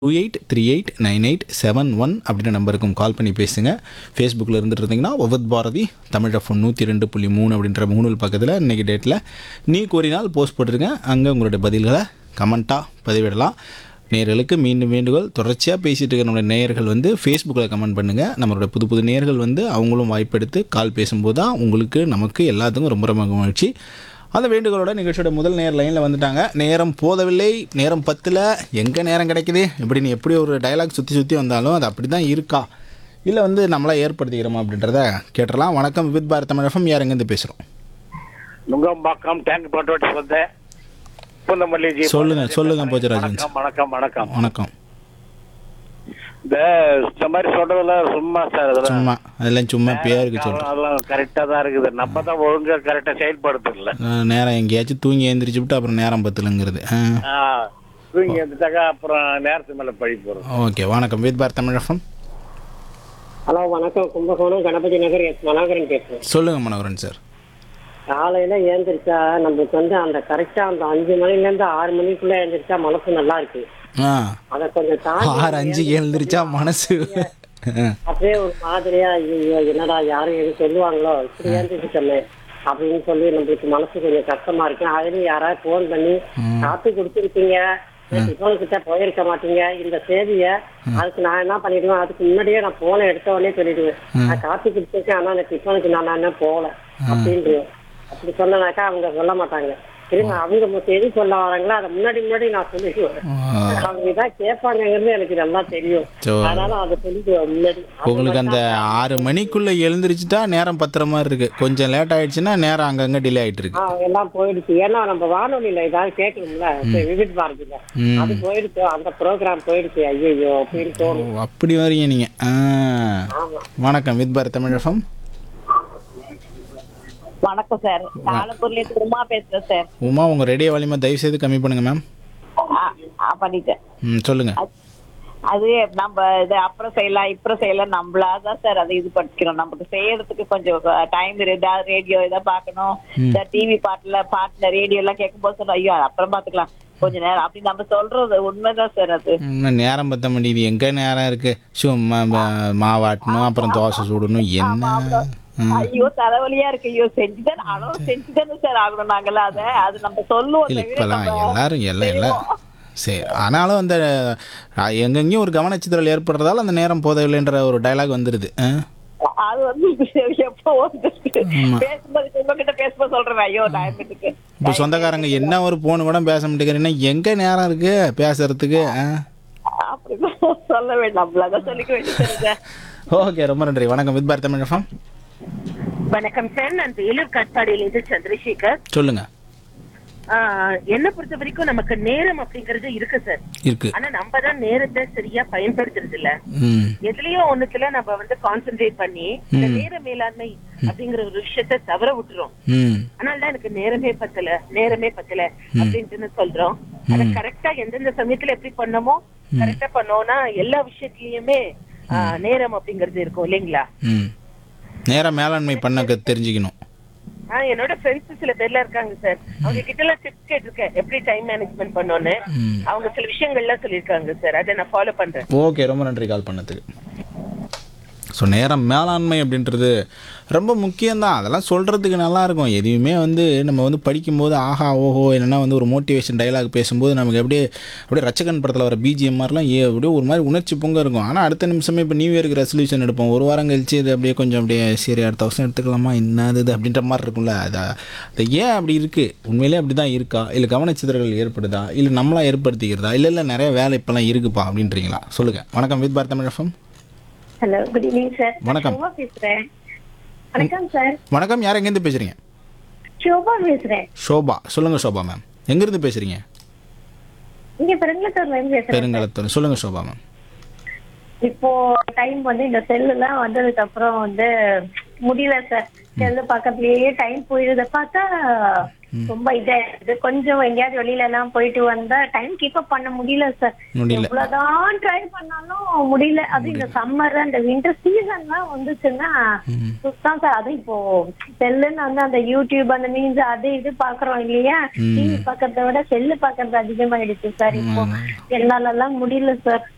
Two eight three eight nine eight seven one அப்படின்ற நம்பருக்கும் கால் பண்ணி பேசுங்க ஃபேஸ்புக்கில் இருந்துட்டு இருந்தீங்கன்னா ஒவத் பாரதி தமிழ் எஃப்எம் நூற்றி ரெண்டு புள்ளி மூணு அப்படின்ற மூணு பக்கத்தில் இன்றைக்கி டேட்டில் நீ கோரினால் போஸ்ட் போட்டிருக்கேன் அங்கே உங்களுடைய பதில்களை கமெண்ட்டாக பதிவிடலாம் நேயர்களுக்கு மீண்டும் வேண்டுகோள் தொடர்ச்சியாக பேசிகிட்டு இருக்கிற நம்மளுடைய நேயர்கள் வந்து ஃபேஸ்புக்கில் கமெண்ட் பண்ணுங்கள் நம்மளோட புது புது நேயர்கள் வந்து அவங்களும் வாய்ப்பெடுத்து கால் பேசும்போது தான் உங்களுக்கு நமக்கு எல்லாத்துக்கும் ரொம்ப ரொம்ப மகிழ்ச்சி அந்த வேண்டுகோளோட நிகழ்ச்சியோட முதல் நேர் லைனில் வந்துட்டாங்க நேரம் போதவில்லை நேரம் பத்தில் எங்கே நேரம் கிடைக்குது இப்படின்னு எப்படி ஒரு டயலாக் சுற்றி சுற்றி வந்தாலும் அது அப்படி தான் இருக்கா இல்லை வந்து நம்மளா ஏற்படுத்திக்கிறோமா அப்படின்றத கேட்டுடலாம் வணக்கம் வித் பாரத் தமிழகம் யார் எங்கேருந்து பேசுகிறோம் நுங்கம்பாக்கம் டேங்க் பட்டோட்டி வந்து பூந்தமல்லி ஜி சொல்லுங்க, சொல்லுங்க, போஜராஜன். வணக்கம் வணக்கம் வணக்கம் வணக்கம் இந்த இந்த மாதிரி சொல்றதுல சும்மா சார் இதெல்லாம் சும்மா அதெல்லாம் சும்மா பேருக்கு சொல்கிறேன் அதெல்லாம் கரெக்டா தான் இருக்குது நம்ம தான் ஒழுங்கா கரெக்டா செயல்படுத்தல நேரம் எங்கேயாச்சும் தூங்கி எழுந்திரிச்சு விட்டு அப்புறம் நேரம் பத்துலங்கிறது ஆ, தூங்கி வந்துட்டாக்கா அப்புறம் நேரத்து மேல பழி போறது ஓகே வணக்கம் வித் பாரத் தமிழகம் ஹலோ வணக்கம் கும்பகோணம் கணபதி நகர் எஸ் மனோகரன் பேசுறேன் சொல்லுங்கள் மனோகரன் சார் காலையில ஏந்திரிச்சா நம்மளுக்கு வந்து அந்த கரெக்டா அந்த அஞ்சு மணில இருந்து ஆறு மணிக்குள்ள ஏந்திரிச்சா மனசு நல்லா இருக்கு ஆ அத கொஞ்சம் தாண்டி ஆறு அஞ்சு எழுந்திரிச்சா மனசு ஆ. அப்படியே ஒரு மாதிரியா ஐயோ என்னடா யாரும் எதுவும் சொல்லுவாங்களோ இப்படி ஏந்திரிச்சிட்டோமே அப்படின்னு சொல்லி நம்மளுக்கு மனசு கொஞ்சம் கஷ்டமா இருக்கு அதுலயும் யாராவது போன் பண்ணி காத்து கொடுத்துருக்கீங்க டிஃபன் கிட்ட போயிருக்க மாட்டீங்க இந்த செய்திய அதுக்கு நான் என்ன பண்ணிடுவேன் அதுக்கு முன்னாடியே நான் போனை எடுத்த உடனே சொல்லிடுவேன் நான் காத்து கொடுத்துருக்கேன் ஆனா அந்த டிஃபனுக்கு நான் என்ன போகல அப்படின்ட்டு அப்படி சொன்னனாக்கா அவங்க சொல்ல மாட்டாங்க திரும்ப அவங்க மொத்தம் எது சொல்ல வராங்களோ அதை முன்னாடி முன்னாடி நான் சொல்லிடுவேன் அவங்க இதான் கேட்பாங்கங்கிறது எனக்கு நல்லா தெரியும் சோ. அதனால அதை சொல்லிடுவேன் முன்னாடி உங்களுக்கு அந்த ஆறு மணிக்குள்ள எழுந்திரிச்சிட்டா நேரம் பத்துற மாதிரி இருக்கு கொஞ்சம் லேட் ஆயிடுச்சுன்னா நேரம் அங்கங்க டிலே ஆயிட்டு இருக்கு ஆ, எல்லாம் போயிடுச்சு ஏன்னா நம்ம வானொலியில ஏதாவது கேட்கணும்ல சரி, விவித் பாரதியில ம். அது போயிடுச்சு அந்த ப்ரோக்ராம் போயிடுச்சு ஐயோ அப்படின்னு ஓ, தோணும் அப்படி வரீங்க நீங்க ஆ. ஆமா வணக்கம் வித் பாரத் தமிழகம் வணக்கம் சார் ஆலப்பூர்ல இருந்து உமா பேசுறேன் சார் உமா உங்க ரேடியோ வலிமை தயவு செய்து கம்மி பண்ணுங்க மேம் ஆ, ஆ, பண்ணிட்டேன் ம் சொல்லுங்க அது- அது நம்ம இது அப்புறம் செய்யலாம் இப்புறம் செய்யலாம் நம்மளாதான் சார் அதை இது பண்ணிக்கிறோம் நமக்கு செய்யறதுக்கு கொஞ்சம் டைம் ஏதாவது ரேடியோ ஏதாவது பார்க்கணும் இந்த டிவி பாட்டுல பாட்டுல ரேடியோ எல்லாம் கேட்கும்போது சொல்றோம் ஐயோ அது அப்புறம் பாத்துக்கலாம் கொஞ்ச நேரம் அப்படி நம்ம சொல்றது உண்மைதான் சார் அது இன்னும் நேரம் பத்த முடியுது எங்க நேரம் இருக்கு சும்மா ம- மாவாட்டணும் அப்புறம் தோசை சுடணும் என்ன ம். ஐயோ தலைவலியா இருக்கு ஐயோ செஞ்சுதான் அளவு செஞ்சுதானே சார் ஆகணும் நாங்கெல்லாம் அதை அது நம்ம சொல்லுவோம் இல்ல தவிர இப்பெல்லாம் நம்ம எல்லாரும் எல்லாம் எல்லாம் செய்வோம். சரி ஆனாலும் அந்த அஹ், எங்கெங்கேயும் ஒரு கவனச்சிதறல் ஏற்படுறதால அந்த நேரம் போதவில்லைன்ற ஒரு டயலாக் வந்துடுது ஆ? அது வந்து எப்போ வந்துருக்கு ஆமா. பேசும்போது உங்ககிட்ட பேசும்போது சொல்றேன் ஐயோ டைம் இருக்கு இப்போ சொந்தக்காரங்க என்ன ஒரு போன் கூட பேச மாட்டேங்கிறீங்கன்னா எங்க நேரம் இருக்கு பேசுறதுக்கு ஆ? அப்படிதான் சொல்ல வேண்டாம் அவ்வளவுதான் சொல்லிக்க வேண்டியது ஓகே ரொம்ப நன்றி வணக்கம் வித் பாரத் தமிழகம் வணக்கம் சார் நான் வேலூர் காட்பாடியிலிருந்து சந்திரசேகர் சொல்லுங்க ஆஹ், என்னை பொறுத்த வரைக்கும் நமக்கு நேரம் அப்படிங்கறது இருக்கு சார் இருக்கு ஆனா நம்ம தான் நேரத்தை சரியா பயன்படுத்துறது இல்ல ம் எதுலயோ ஒண்ணுத்துல நம்ம வந்து கான்சென்ட்ரேட் பண்ணி இந்த நேர மேலாண்மை அப்படிங்கிற ஒரு விஷயத்த தவற விட்டுறோம் ம் அதனாலதான் எனக்கு நேரமே பத்தல நேரமே பத்தல அப்படின்ட்டு சொல்றோம் அத கரெக்டா எந்தெந்த சமயத்துல எப்படி பண்ணமோ கரெக்டா பண்ணோம்னா எல்லா விஷயத்திலயுமே ஆஹ், நேரம் அப்படிங்கறது இருக்கும் இல்லைங்களா ம் நேரம் மேலாண்மை பண்ண க- தெரிஞ்சுக்கணும் ஆஹ் என்னோட ஃப்ரெண்ட்ஸ் சில பேர்ல இருக்காங்க சார் அவங்க கிட்ட எல்லாம் டிப்ஸ் கேட்டிருக்கேன் எப்படி டைம் மேனேஜ்மெண்ட் பண்ணோன்னு அவங்க சில விஷயங்கள்லாம் சொல்லியிருக்காங்க சார் அதை நான் ஃபாலோ பண்றேன் ஓகே ரொம்ப நன்றி கால் பண்ணதுக்கு ஸோ நேரம் மேலாண்மை அப்படின்றது ரொம்ப முக்கியம்தான் அதெல்லாம் சொல்கிறதுக்கு நல்லா இருக்கும் எதுவுமே வந்து நம்ம வந்து படிக்கும்போது ஆஹா ஓஹோ இல்லைன்னா வந்து ஒரு மோட்டிவேஷன் டைலாக் பேசும்போது நமக்கு அப்படியே அப்படியே ரச்சகன் படத்தில் வர பிஜிஎம் மாதிரிலாம் ஏ அப்படியே ஒரு மாதிரி உணர்ச்சி பொங்க இருக்கும் ஆனால் அடுத்த நிமிஷமே இப்போ நியூ இயருக்கு ரெசல்யூஷன் எடுப்போம் ஒரு வாரம் கழிச்சு இது அப்படியே கொஞ்சம் அப்படியே சரி அடுத்த வருஷம் எடுத்துக்கலாமா என்னது இது அப்படின்ற மாதிரி இருக்கும்ல அது அது ஏன் அப்படி இருக்குது உண்மையிலே அப்படி தான் இருக்கா இல்லை கவனச்சிதறல் ஏற்படுதா இல்லை நம்மளா ஏற்படுத்திக்கிறதா இல்லை இல்லை நிறைய வேலை இப்போலாம் இருக்குப்பா அப்படின்றீங்களா சொல்லுங்கள் வணக்கம் with Bharat Tamizhagam hello good evening sir வணக்கம். ஷோபா பேசுறேன் வணக்கம் சார் வணக்கம் யார் எங்கேருந்து பேசுகிறீங்க ஷோபா பேசுறேன் ஷோபா சொல்லுங்கள் ஷோபா மேம் எங்கேருந்து பேசுகிறீங்க இங்க பெருங்கலத்தூர்ல இருந்து பேசுறேன் பெருங்கலத்தூர் சொல்லுங்கள் ஷோபா மேம் இப்போ டைம் வந்து இந்த செல்லு எல்லாம் வந்ததுக்கு அப்புறம் வந்து முடியல சார் செல்லு பக்கத்துலயே டைம் போயிடுத பார்த்தா ரொம்ப இதாயிடுது கொஞ்சம் எங்கேயாவது வெளியில எல்லாம் போயிட்டு வந்தா டைம் கீப் அப் பண்ண முடியல சார் முடியல. எவ்வளவுதான் ட்ரை பண்ணாலும் முடியல அது இந்த சம்மர் அந்த வின்டர் சீசன்லாம் வந்துச்சுன்னா சுத்தம் சார் அது இப்போ செல்லுன்னு வந்து அந்த யூடியூப் அந்த மீன்ஸ் அது இது பாக்குறோம் இல்லையா டிவி பாக்குறத விட செல்லு பாக்குறது அதிகமாயிடுச்சு சார் இப்போ என்னால எல்லாம் முடியல சார்